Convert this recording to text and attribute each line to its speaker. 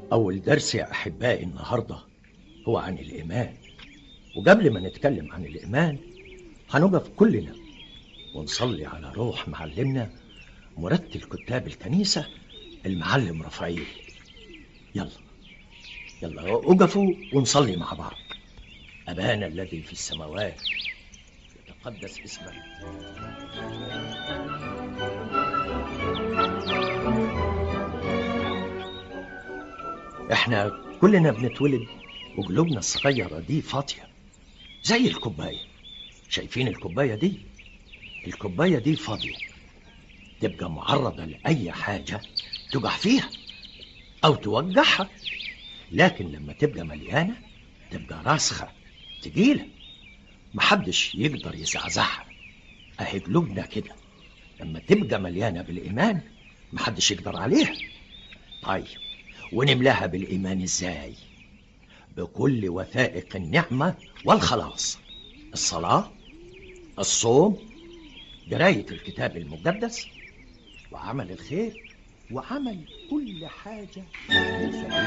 Speaker 1: أول درس يا أحبائي النهاردة هو عن الإيمان وقبل ما نتكلم عن الإيمان هنقف كلنا ونصلي على روح معلمنا مرتل كتاب الكنيسة المعلم رفعيل يلا يلا وقفوا ونصلي مع بعض أبانا الذي في السماوات يتقدس اسمك احنا كلنا بنتولد وقلوبنا الصغيرة دي فاضية زي الكوباية شايفين الكوباية دي الكوباية دي فاضية تبقى معرضة لأي حاجة تقع فيها أو توجعها لكن لما تبقى مليانة تبقى راسخة تقيلة محدش يقدر يزعزعها أهي قلوبنا كده لما تبقى مليانة بالإيمان محدش يقدر عليها طيب ونملاها بالإيمان إزاي بكل وثائق النعمة والخلاص الصلاة الصوم قراية الكتاب المقدس وعمل الخير وعمل كل حاجة في سبيل